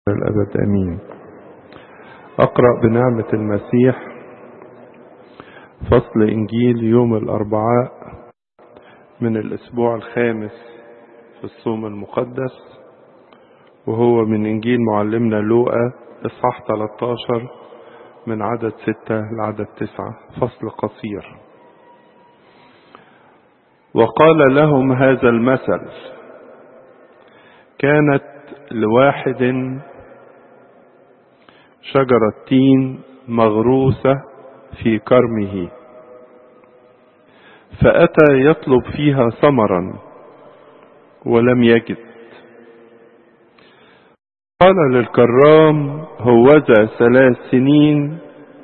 الأبد أمين أقرأ بنعمة المسيح فصل إنجيل يوم الأربعاء من الأسبوع الخامس في الصوم المقدس وهو من إنجيل معلمنا لوقا إصحاح 13 من عدد ستة لعدد تسعة فصل قصير وقال لهم هذا المثل كانت لواحد شجرة تين مغروسة في كرمه فأتى يطلب فيها ثمرا ولم يجد قال للكرام هوذا ثلاث سنين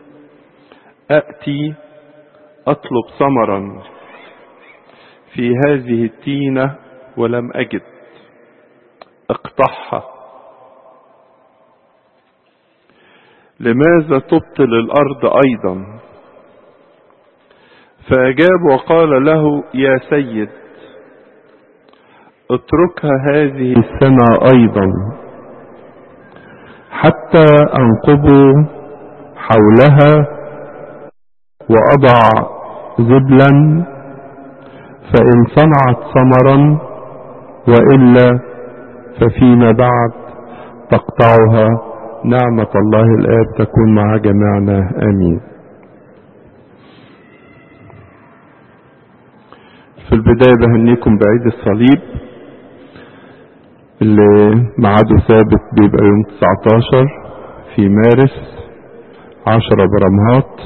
أأتي أطلب ثمرا في هذه التينة ولم أجد اقطعها لماذا تبطل الأرض أيضا فأجاب وقال له يا سيد اتركها هذه السنة أيضا حتى أنقبوا حولها وأضع زبلا فإن صنعت ثمرا وإلا ففيما بعد تقطعها نعمة الله الآب تكون مع جميعنا آمين في البداية بهنيكم بعيد الصليب اللي ميعاده ثابت بيبقى يوم 19 في مارس 10 برمهات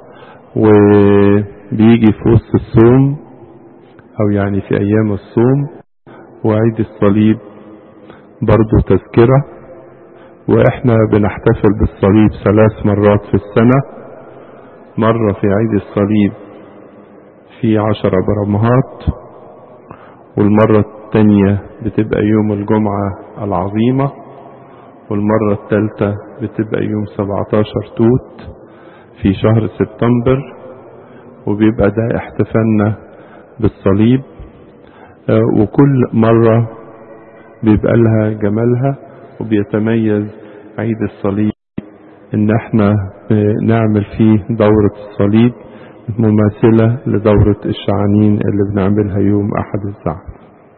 وبيجي في وسط الصوم او يعني في ايام الصوم وعيد الصليب برضو تذكرة واحنا بنحتفل بالصليب ثلاث مرات في السنة مرة في عيد الصليب في عشرة برمهات والمرة التانية بتبقى يوم الجمعة العظيمة والمرة التالتة بتبقى يوم 17 توت في شهر سبتمبر وبيبقى ده احتفالنا بالصليب وكل مرة بيبقى لها جمالها وبيتميز عيد الصليب ان احنا نعمل فيه دورة الصليب مماثلة لدورة الشعانين اللي بنعملها يوم احد الزعف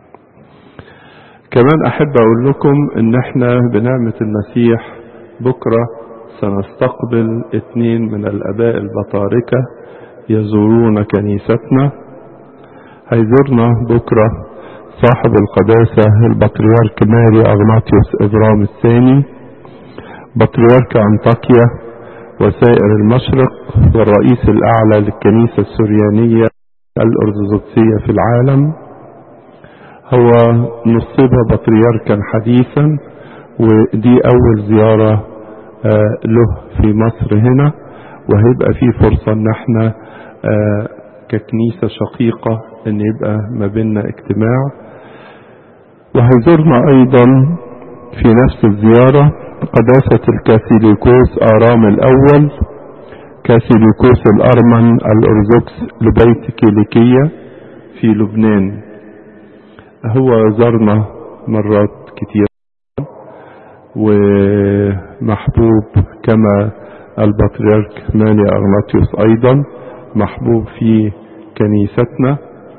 كمان احب اقول لكم ان احنا بنعمة المسيح بكرة سنستقبل اتنين من الاباء البطاركة يزورون كنيستنا هيزورنا بكرة صاحب القداسة البطريرك ماري اغناطيوس ابرام الثاني بطريرك انطاكيا وسائر المشرق والرئيس الاعلى للكنيسة السريانية الارثوذكسية في العالم هو نصب بطريركا حديثا ودي اول زيارة له في مصر هنا وهيبقى في فرصة ان احنا ككنيسة شقيقة ان يبقى ما بيننا اجتماع وهيزورنا ايضا في نفس الزيارة قداسة الكاثوليكوس ارام الاول كاثوليكوس الارمن الارثوذكس لبيت كيليكية في لبنان هو زارنا مرات كتير ومحبوب كما البطريرك ماني أغناطيوس أيضا محبوب في كنيستنا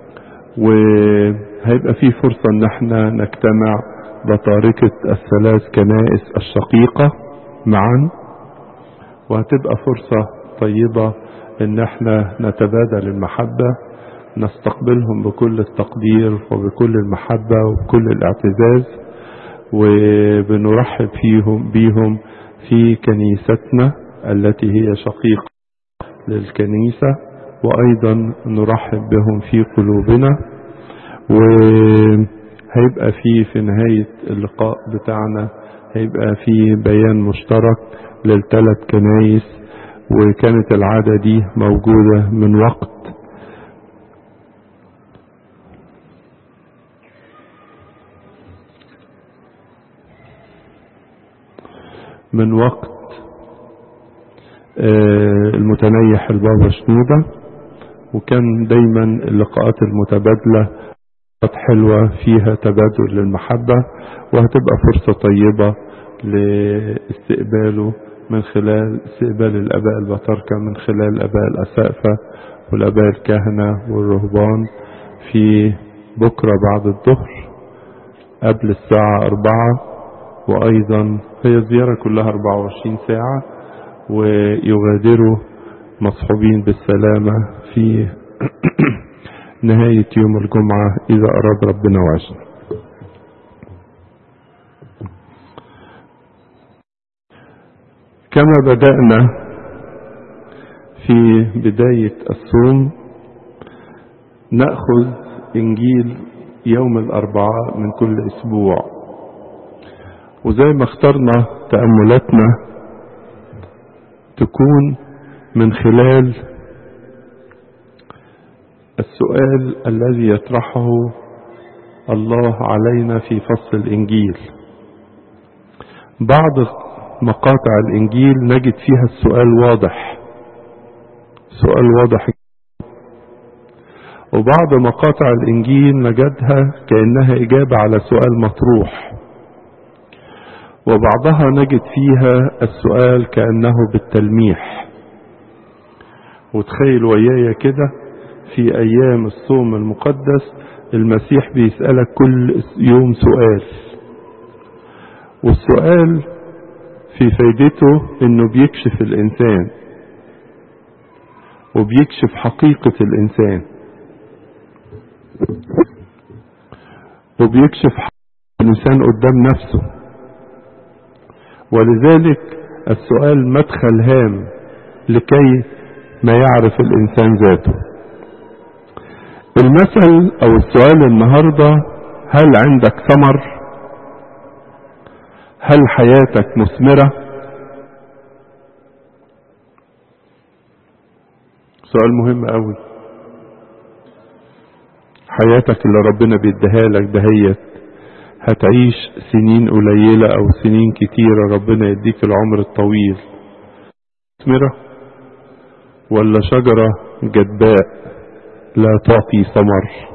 وهيبقى في فرصة ان احنا نجتمع بطاركة الثلاث كنائس الشقيقة معا وهتبقى فرصة طيبة ان احنا نتبادل المحبة نستقبلهم بكل التقدير وبكل المحبة وبكل الاعتزاز وبنرحب فيهم بيهم في كنيستنا التي هي شقيقة للكنيسة وأيضا نرحب بهم في قلوبنا وهيبقى في في نهاية اللقاء بتاعنا هيبقى في بيان مشترك للثلاث كنايس وكانت العادة دي موجودة من وقت من وقت المتنيح البابا شنودة وكان دايما اللقاءات المتبادلة حلوة فيها تبادل للمحبة وهتبقى فرصة طيبة لاستقباله من خلال استقبال الآباء البطاركة من خلال الآباء الأسقفة والآباء الكهنة والرهبان في بكرة بعد الظهر قبل الساعة أربعة وأيضا هي الزيارة كلها 24 ساعة ويغادروا مصحوبين بالسلامة في نهاية يوم الجمعة إذا أراد ربنا وعشنا كما بدأنا في بداية الصوم نأخذ إنجيل يوم الأربعاء من كل أسبوع وزي ما اخترنا تأملاتنا تكون من خلال السؤال الذي يطرحه الله علينا في فصل الإنجيل بعض مقاطع الإنجيل نجد فيها السؤال واضح سؤال واضح وبعض مقاطع الإنجيل نجدها كأنها إجابة على سؤال مطروح وبعضها نجد فيها السؤال كأنه بالتلميح وتخيل ويايا كده في أيام الصوم المقدس المسيح بيسألك كل يوم سؤال والسؤال في فايدته انه بيكشف الانسان وبيكشف حقيقة الانسان وبيكشف الانسان قدام نفسه ولذلك السؤال مدخل هام لكي ما يعرف الانسان ذاته المثل او السؤال النهاردة هل عندك ثمر هل حياتك مثمرة سؤال مهم قوي حياتك اللي ربنا بيديها لك دهيت هتعيش سنين قليلة او سنين كتيرة ربنا يديك العمر الطويل مثمرة ولا شجرة جدباء لا تعطي ثمر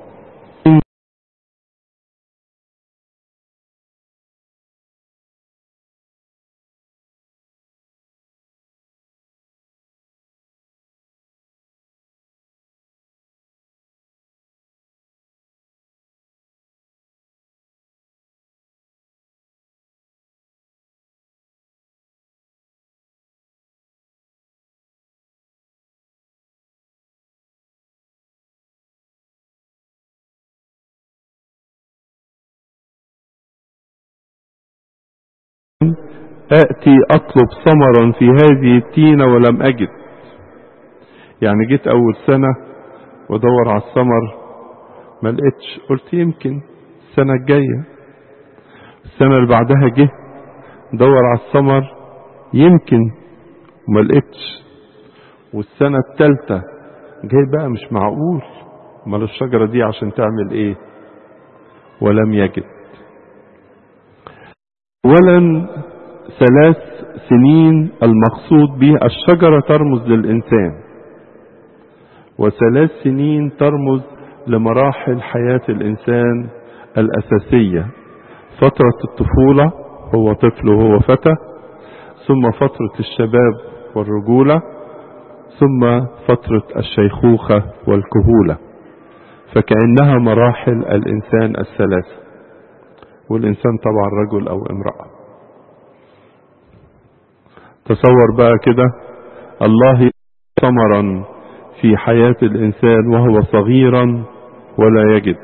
آتي أطلب ثمرا في هذه التينة ولم أجد يعني جيت أول سنة ودور على الثمر ما لقيتش قلت يمكن السنة الجاية السنة اللي بعدها جه دور على الثمر يمكن وما لقيتش والسنة التالتة جاي بقى مش معقول امال الشجرة دي عشان تعمل ايه ولم يجد اولا ثلاث سنين المقصود به الشجرة ترمز للإنسان وثلاث سنين ترمز لمراحل حياة الإنسان الأساسية فترة الطفولة هو طفل وهو فتى ثم فترة الشباب والرجولة ثم فترة الشيخوخة والكهولة فكأنها مراحل الإنسان الثلاثة والإنسان طبعا رجل أو امرأة تصور بقى كده الله ثمرا في حياة الإنسان وهو صغيرا ولا يجد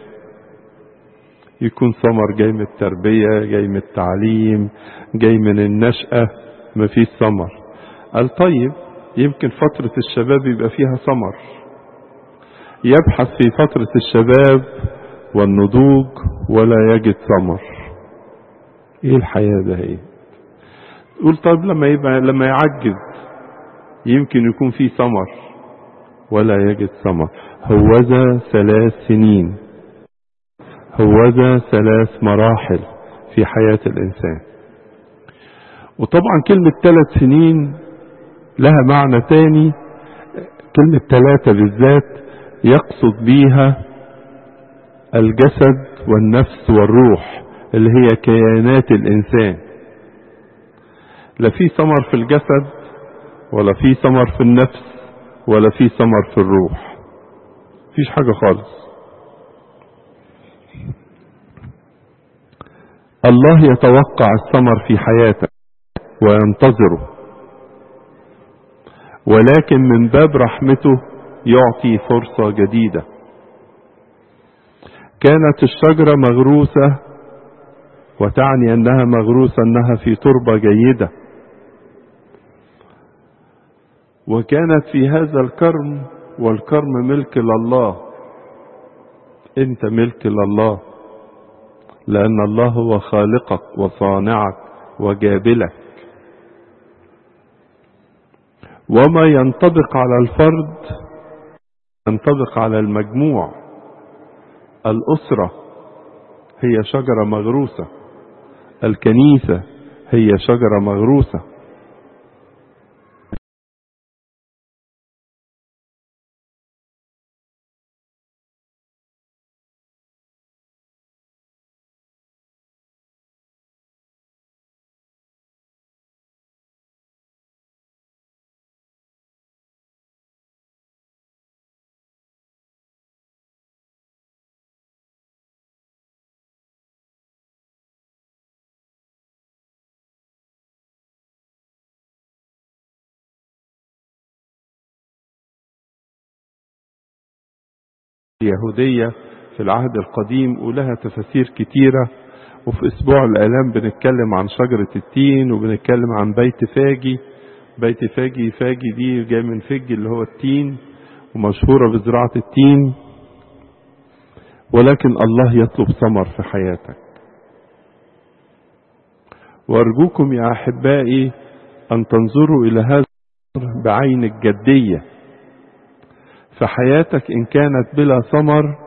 يكون ثمر جاي من التربية جاي من التعليم جاي من النشأة مفيش ثمر قال طيب يمكن فترة الشباب يبقى فيها ثمر يبحث في فترة الشباب والنضوج ولا يجد ثمر ايه الحياة ده ايه تقول طيب لما يبقى لما يعجز يمكن يكون في ثمر ولا يجد ثمر هوذا ثلاث سنين هوذا ثلاث مراحل في حياة الإنسان وطبعا كلمة ثلاث سنين لها معنى تاني كلمة ثلاثة بالذات يقصد بيها الجسد والنفس والروح اللي هي كيانات الإنسان لا في ثمر في الجسد ولا في ثمر في النفس ولا في ثمر في الروح مفيش حاجة خالص الله يتوقع الثمر في حياتك وينتظره ولكن من باب رحمته يعطي فرصة جديدة كانت الشجرة مغروسة وتعني انها مغروسة انها في تربة جيدة وكانت في هذا الكرم والكرم ملك لله انت ملك لله لان الله هو خالقك وصانعك وجابلك وما ينطبق على الفرد ينطبق على المجموع الاسره هي شجره مغروسه الكنيسه هي شجره مغروسه اليهودية في العهد القديم ولها تفاسير كتيرة وفي أسبوع الآلام بنتكلم عن شجرة التين وبنتكلم عن بيت فاجي بيت فاجي فاجي دي جاي من فج اللي هو التين ومشهورة بزراعة التين ولكن الله يطلب ثمر في حياتك وأرجوكم يا أحبائي أن تنظروا إلى هذا بعين الجدية فحياتك إن كانت بلا ثمر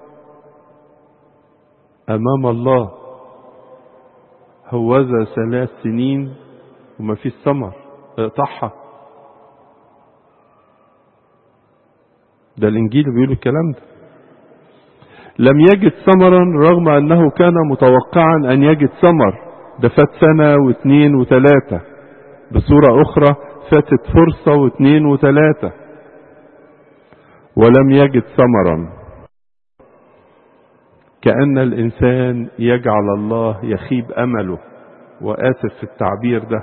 أمام الله هوذا ثلاث سنين وما فيش ثمر اقطعها ده الإنجيل بيقول الكلام ده لم يجد ثمرا رغم أنه كان متوقعا أن يجد ثمر ده فات سنة واثنين وثلاثة بصورة أخرى فاتت فرصة واثنين وثلاثة ولم يجد ثمرا كأن الإنسان يجعل الله يخيب أمله وآسف في التعبير ده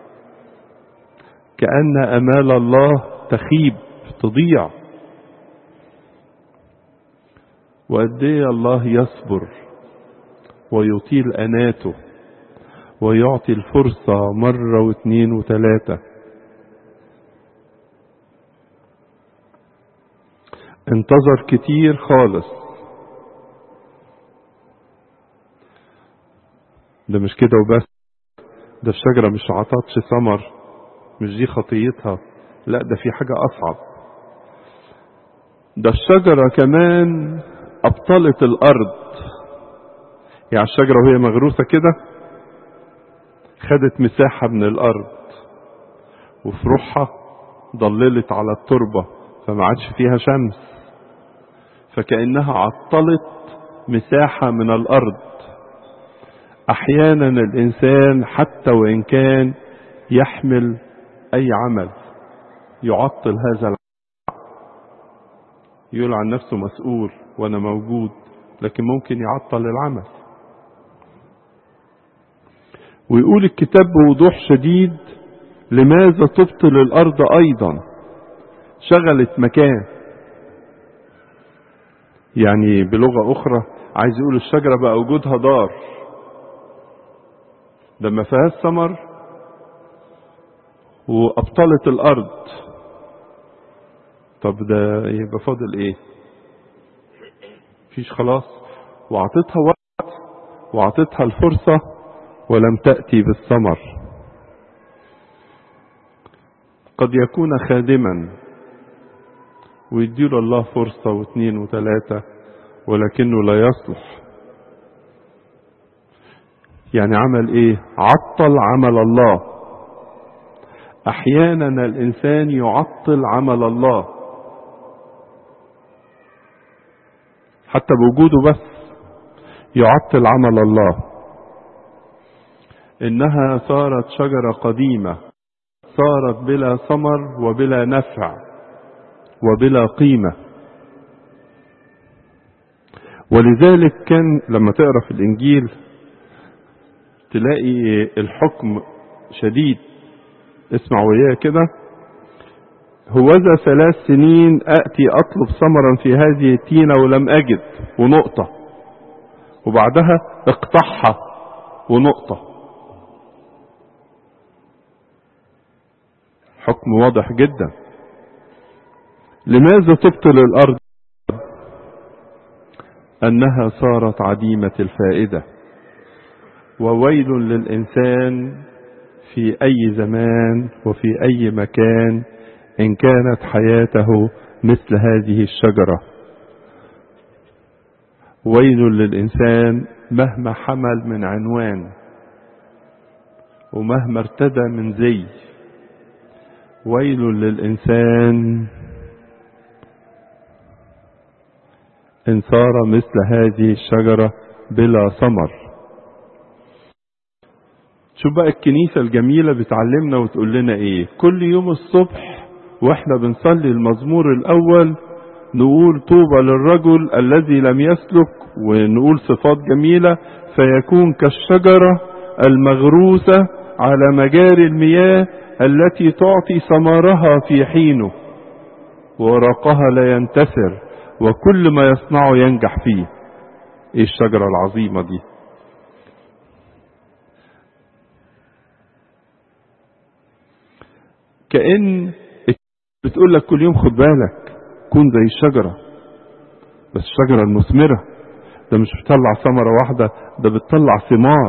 كأن أمال الله تخيب تضيع وقد ايه الله يصبر ويطيل أناته ويعطي الفرصة مرة واثنين وثلاثة انتظر كتير خالص ده مش كده وبس ده الشجرة مش عطتش ثمر مش دي خطيتها لا ده في حاجة أصعب ده الشجرة كمان أبطلت الأرض يعني الشجرة وهي مغروسة كده خدت مساحة من الأرض وفي روحها ضللت على التربة فما عادش فيها شمس فكأنها عطلت مساحة من الأرض أحيانا الإنسان حتى وإن كان يحمل أي عمل يعطل هذا العمل يقول عن نفسه مسؤول وأنا موجود لكن ممكن يعطل العمل ويقول الكتاب بوضوح شديد لماذا تبطل الأرض أيضا شغلت مكان يعني بلغة أخرى عايز يقول الشجرة بقى وجودها ضار ده ما فيهاش ثمر وأبطلت الأرض طب ده يبقى فاضل إيه؟ مفيش خلاص وأعطيتها وقت وأعطيتها الفرصة ولم تأتي بالثمر قد يكون خادما ويديله الله فرصة واثنين وثلاثة ولكنه لا يصلح يعني عمل ايه عطل عمل الله احيانا الانسان يعطل عمل الله حتى بوجوده بس يعطل عمل الله إنها صارت شجرة قديمة صارت بلا ثمر وبلا نفع وبلا قيمة ولذلك كان لما تقرا في الإنجيل تلاقي الحكم شديد اسمع وياه كده هوذا ثلاث سنين آتي أطلب ثمرا في هذه التينة ولم أجد ونقطة وبعدها اقطعها ونقطة حكم واضح جدا لماذا تبطل الأرض أنها صارت عديمة الفائدة وويل للإنسان في أي زمان وفي أي مكان إن كانت حياته مثل هذه الشجرة ويل للإنسان مهما حمل من عنوان ومهما ارتدى من زي ويل للإنسان إن صار مثل هذه الشجرة بلا ثمر شوف بقى الكنيسة الجميلة بتعلمنا وتقول لنا ايه كل يوم الصبح واحنا بنصلي المزمور الاول نقول طوبى للرجل الذي لم يسلك ونقول صفات جميلة فيكون كالشجرة المغروسة على مجاري المياه التي تعطي ثمرها في حينه ورقها لا ينتثر وكل ما يصنعه ينجح فيه ايه الشجرة العظيمة دي كأن بتقول لك كل يوم خد بالك كون زي الشجرة بس الشجرة المثمرة ده مش بتطلع ثمرة واحدة ده بتطلع ثمار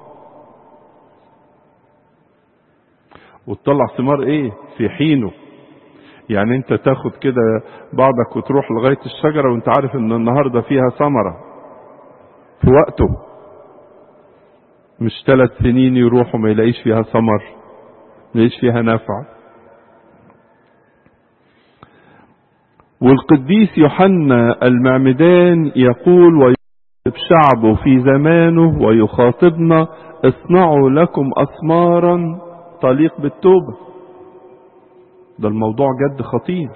وتطلع ثمار ايه في حينه يعني انت تاخد كده بعضك وتروح لغاية الشجرة وانت عارف ان النهاردة فيها ثمرة في وقته مش ثلاث سنين يروحوا ما يلاقيش فيها ثمر ما يلاقيش فيها نفع والقديس يوحنا المعمدان يقول ويخاطب شعبه في زمانه ويخاطبنا اصنعوا لكم أثمارا تليق بالتوبة ده الموضوع جد خطير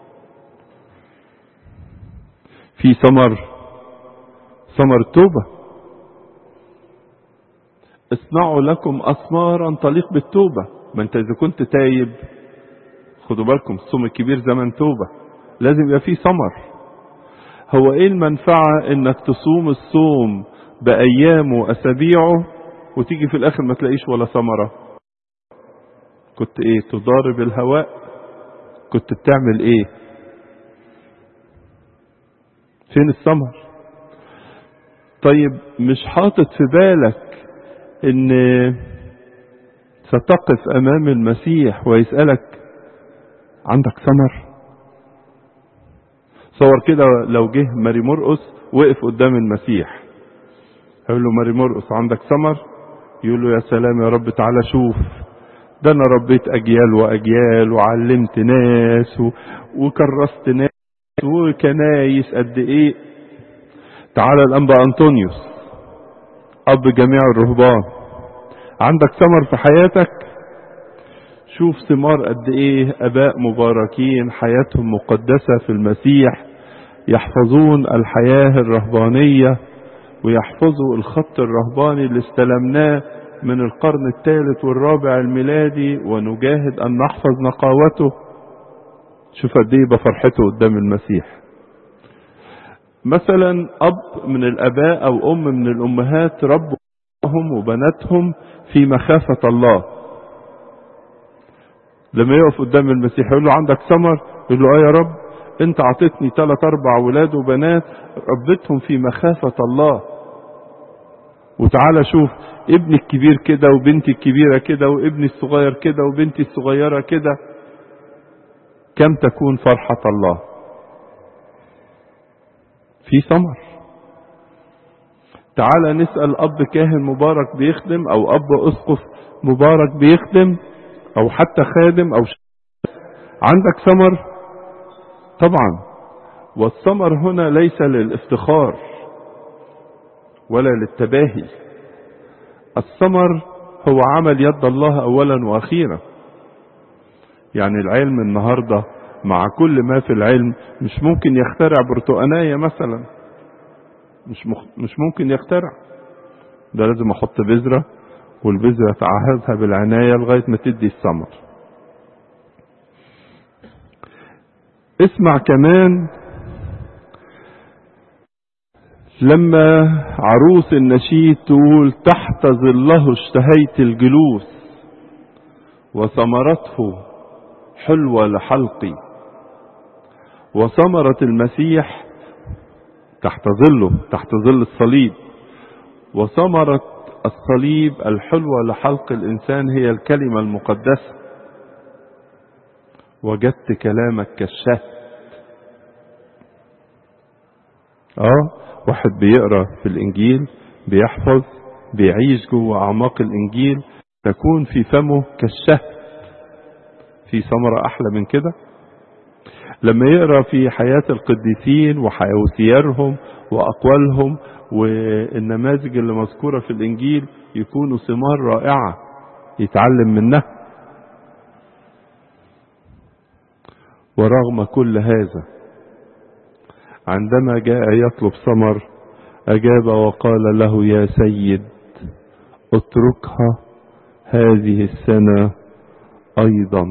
في ثمر ثمر التوبة اصنعوا لكم أثمارا تليق بالتوبة ما انت إذا كنت تايب خدوا بالكم الصوم الكبير زمن توبة لازم يبقى فيه ثمر هو ايه المنفعة انك تصوم الصوم بأيامه وأسابيعه وتيجي في الآخر ما تلاقيش ولا ثمرة كنت ايه تضارب الهواء كنت بتعمل ايه فين الثمر طيب مش حاطط في بالك ان ستقف امام المسيح ويسألك عندك ثمر صور كده لو جه ماري مرقس وقف قدام المسيح يقول له ماري مرقس عندك ثمر يقول له يا سلام يا رب تعالى شوف ده انا ربيت اجيال واجيال وعلمت ناس و... وكرست ناس وكنايس قد ايه تعالى الانبا انطونيوس اب جميع الرهبان عندك ثمر في حياتك شوف ثمار قد ايه اباء مباركين حياتهم مقدسة في المسيح يحفظون الحياة الرهبانية ويحفظوا الخط الرهباني اللي استلمناه من القرن الثالث والرابع الميلادي ونجاهد ان نحفظ نقاوته شوف قد ايه بفرحته قدام المسيح مثلا اب من الاباء او ام من الامهات ربهم وبناتهم في مخافة الله لما يقف قدام المسيح يقول له عندك ثمر يقول له اه يا رب انت عطيتني ثلاث اربع ولاد وبنات ربيتهم في مخافة الله وتعالى شوف ابني الكبير كده وبنتي الكبيرة كده وابني الصغير كده وبنتي الصغيرة كده كم تكون فرحة الله في ثمر تعالى نسأل أب كاهن مبارك بيخدم أو أب أسقف مبارك بيخدم أو حتى خادم أو عندك ثمر طبعا والثمر هنا ليس للافتخار ولا للتباهي الثمر هو عمل يد الله أولا وأخيرا يعني العلم النهاردة مع كل ما في العلم مش ممكن يخترع برتقانية مثلا مش, مخ... مش ممكن يخترع ده لازم احط بذرة والبذرة تعهدها بالعناية لغاية ما تدي الثمر اسمع كمان لما عروس النشيد تقول تحت ظله اشتهيت الجلوس وثمرته حلوة لحلقي وثمرة المسيح تحت ظله تحت ظل الصليب وثمرة الصليب الحلوة لحلق الإنسان هي الكلمة المقدسة وجدت كلامك كالشهد اه واحد بيقرا في الانجيل بيحفظ بيعيش جوه اعماق الانجيل تكون في فمه كالشهد في ثمرة احلى من كده لما يقرا في حياة القديسين وسيرهم واقوالهم والنماذج اللي مذكورة في الانجيل يكونوا ثمار رائعة يتعلم منها ورغم كل هذا عندما جاء يطلب ثمر أجاب وقال له يا سيد اتركها هذه السنة أيضا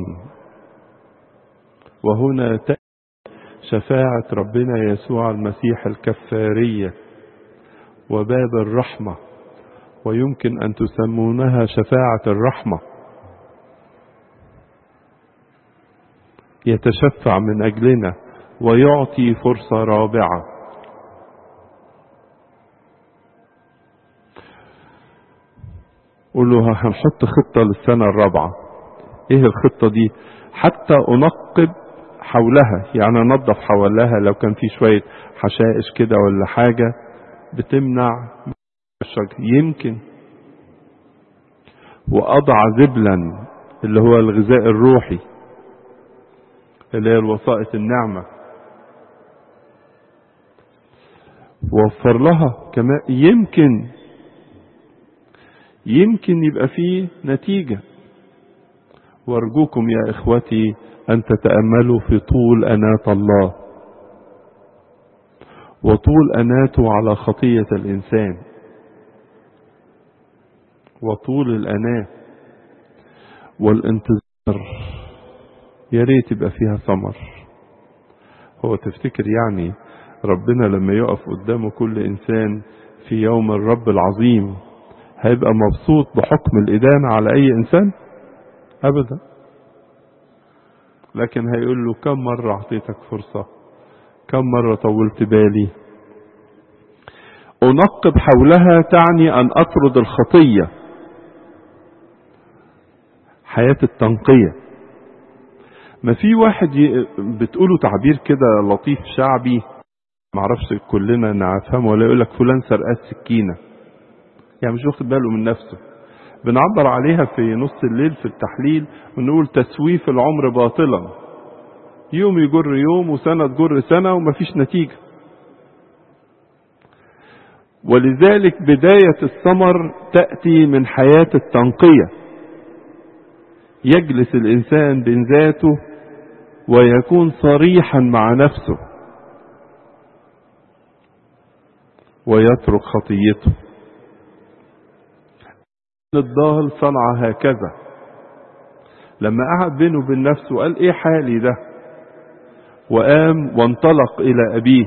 وهنا تأتي شفاعة ربنا يسوع المسيح الكفارية وباب الرحمة ويمكن أن تسمونها شفاعة الرحمة يتشفع من أجلنا ويعطي فرصة رابعة قول له هنحط خطة للسنة الرابعة ايه الخطة دي حتى انقب حولها يعني انظف حولها لو كان في شوية حشائش كده ولا حاجة بتمنع الشجر يمكن واضع زبلا اللي هو الغذاء الروحي اللي هي الوسائط النعمة وفر لها كما يمكن يمكن يبقى فيه نتيجة وارجوكم يا اخوتي ان تتأملوا في طول اناة الله وطول اناته على خطية الانسان وطول الاناة والانتظار يا ريت يبقى فيها ثمر هو تفتكر يعني ربنا لما يقف قدامه كل انسان في يوم الرب العظيم هيبقى مبسوط بحكم الإدانة على أي إنسان أبدا لكن هيقول له كم مرة أعطيتك فرصة كم مرة طولت بالي أنقب حولها تعني أن أطرد الخطية حياة التنقية ما في واحد ي... بتقوله تعبير كده لطيف شعبي معرفش كلنا نفهمه ولا يقول لك فلان سرقات سكينه يعني مش واخد باله من نفسه بنعبر عليها في نص الليل في التحليل ونقول تسويف العمر باطلا يوم يجر يوم وسنة تجر سنة ومفيش نتيجة ولذلك بداية الثمر تأتي من حياة التنقية يجلس الإنسان بين ذاته ويكون صريحا مع نفسه ويترك خطيته الضال صنع هكذا لما قعد بينه وبين نفسه قال ايه حالي ده وقام وانطلق الى ابيه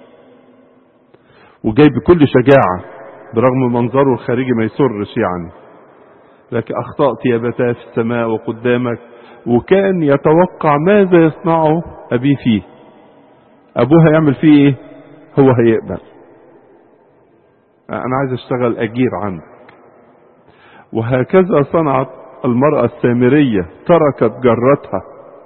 وجاي بكل شجاعة برغم منظره الخارجي ما يسرش يعني لكن اخطأت يا بتاه في السماء وقدامك وكان يتوقع ماذا يصنعه ابيه فيه ابوه هيعمل فيه ايه هو هيقبل انا عايز اشتغل اجير عندك وهكذا صنعت المرأة السامرية تركت جرتها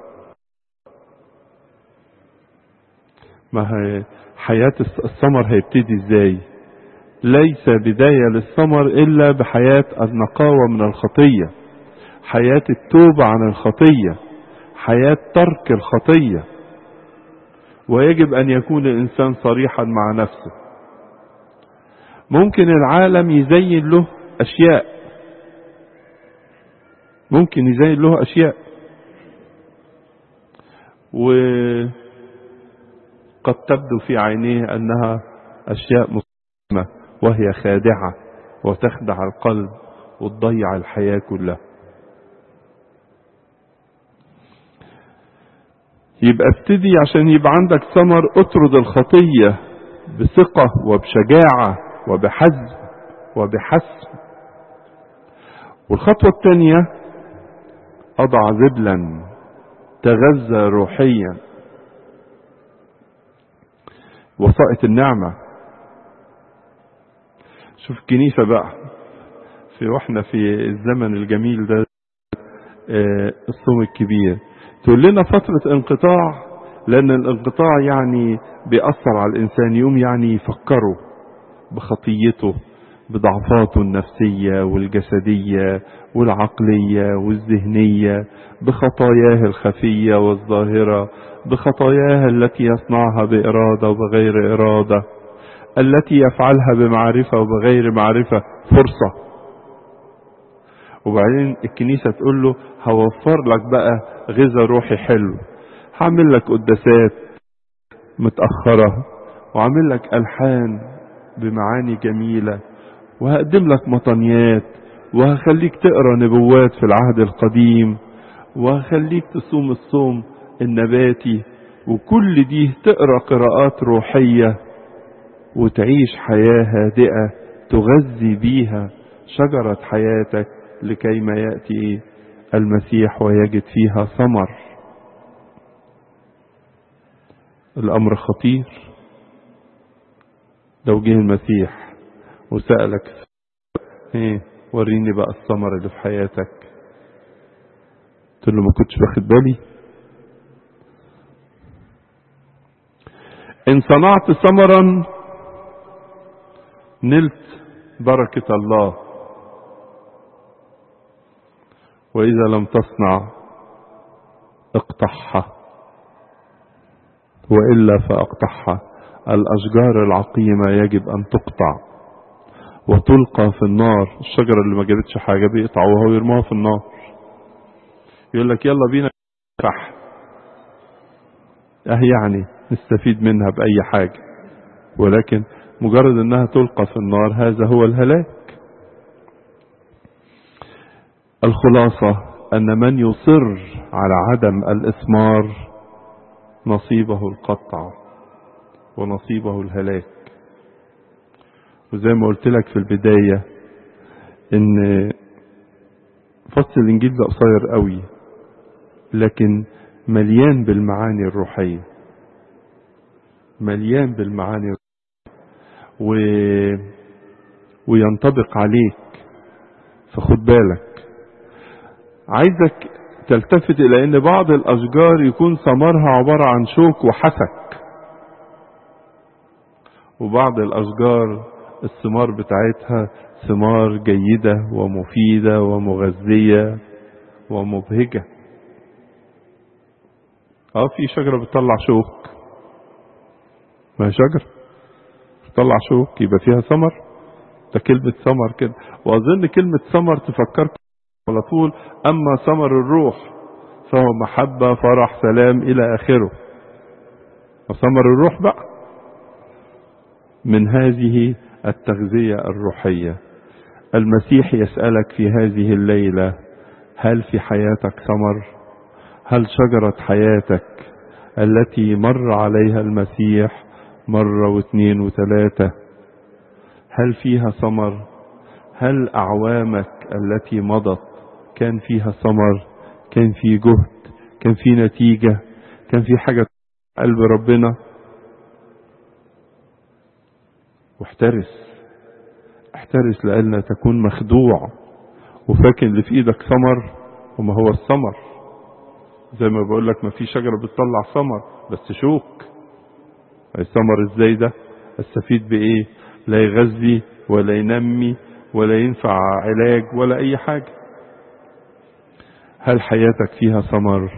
ما هي حياة الثمر هيبتدي ازاي ليس بداية للثمر الا بحياة النقاوة من الخطية حياة التوبة عن الخطية حياة ترك الخطية ويجب ان يكون الانسان صريحا مع نفسه ممكن العالم يزين له اشياء ممكن يزين له أشياء وقد تبدو في عينيه أنها أشياء مسلمة وهي خادعة وتخدع القلب وتضيع الحياة كلها يبقى ابتدي عشان يبقى عندك ثمر اطرد الخطية بثقة وبشجاعة وبحزم وبحسم والخطوة الثانية أضع ذبلا تغذى روحيا وسائط النعمة شوف الكنيسة بقى في واحنا في الزمن الجميل ده آه، الصوم الكبير تقول لنا فترة انقطاع لأن الانقطاع يعني بيأثر على الإنسان يوم يعني يفكره بخطيته بضعفاته النفسية والجسدية والعقلية والذهنية بخطاياه الخفية والظاهرة بخطاياه التي يصنعها بإرادة وبغير إرادة التي يفعلها بمعرفة وبغير معرفة فرصة وبعدين الكنيسة تقول له هوفر لك بقى غذاء روحي حلو هعمل لك قداسات متأخرة وعامل لك ألحان بمعاني جميلة وهقدم لك مطنيات وهخليك تقرا نبوات في العهد القديم وهخليك تصوم الصوم النباتي وكل دي تقرا قراءات روحيه وتعيش حياه هادئه تغذي بيها شجره حياتك لكي ما ياتي المسيح ويجد فيها ثمر الامر خطير لو جه المسيح وسالك ايه وريني بقى الثمر اللي في حياتك قلت له ما كنتش باخد بالي ان صنعت ثمرا نلت بركة الله وإذا لم تصنع اقطعها وإلا فأقطعها الأشجار العقيمة يجب أن تقطع وتلقى في النار الشجرة اللي ما جابتش حاجة بيقطعوها ويرموها في النار يقول لك يلا بينا فح اه يعني نستفيد منها بأي حاجة ولكن مجرد انها تلقى في النار هذا هو الهلاك الخلاصة ان من يصر على عدم الاسمار نصيبه القطع ونصيبه الهلاك وزي ما قلت لك في البداية ان فصل الانجيل ده قصير قوي لكن مليان بالمعاني الروحية مليان بالمعاني و... وينطبق عليك فخد بالك عايزك تلتفت الى ان بعض الاشجار يكون ثمرها عبارة عن شوك وحسك وبعض الاشجار الثمار بتاعتها ثمار جيدة ومفيدة ومغذية ومبهجة اه في شجرة بتطلع شوك ما هي شجرة بتطلع شوك يبقى فيها ثمر ده كلمة ثمر كده وأظن كلمة ثمر تفكركم على طول أما ثمر الروح فهو محبة فرح سلام إلى آخره وثمر الروح بقى من هذه التغذية الروحية المسيح يسألك في هذه الليلة هل في حياتك ثمر هل شجرة حياتك التي مر عليها المسيح مرة واثنين وثلاثة هل فيها ثمر هل أعوامك التي مضت كان فيها ثمر كان في جهد كان في نتيجة كان في حاجة قلب ربنا واحترس احترس لألا تكون مخدوع وفاكر اللي في ايدك ثمر وما هو الثمر زي ما بقول لك ما في شجرة بتطلع ثمر بس شوك الثمر ازاي ده استفيد بايه لا يغذي ولا ينمي ولا ينفع علاج ولا اي حاجة هل حياتك فيها ثمر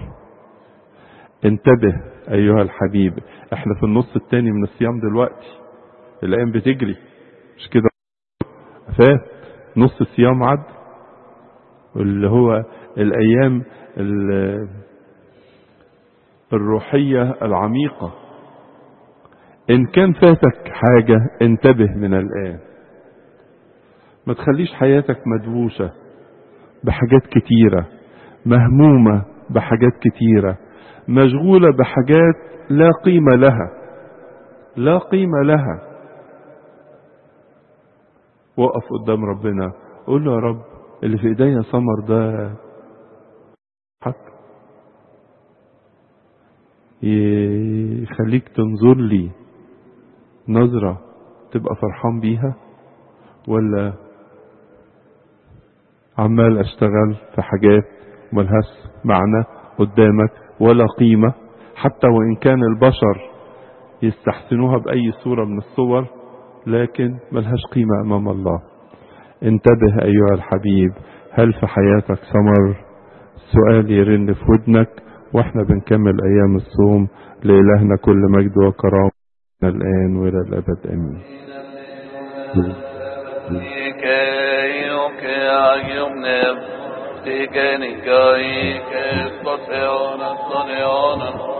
انتبه ايها الحبيب احنا في النص التاني من الصيام دلوقتي الايام بتجري مش كده فات نص الصيام عد اللي هو الأيام ال- الروحية العميقة إن كان فاتك حاجة انتبه من الآن ما تخليش حياتك مدووشة بحاجات كتيرة مهمومة بحاجات كتيرة مشغولة بحاجات لا قيمة لها لا قيمة لها وقف قدام ربنا قول له يا رب اللي في ايديا ثمر ده حق يخليك تنظر لي نظرة تبقى فرحان بيها ولا عمال اشتغل في حاجات ملهاش معنى قدامك ولا قيمة حتى وإن كان البشر يستحسنوها بأي صورة من الصور لكن ملهاش قيمة أمام الله انتبه أيها الحبيب هل في حياتك ثمر السؤال يرن في ودنك واحنا بنكمل أيام الصوم لإلهنا كل مجد وكرامة من الآن وإلى الأبد آمين Tigeni kai ke stoseona stoneona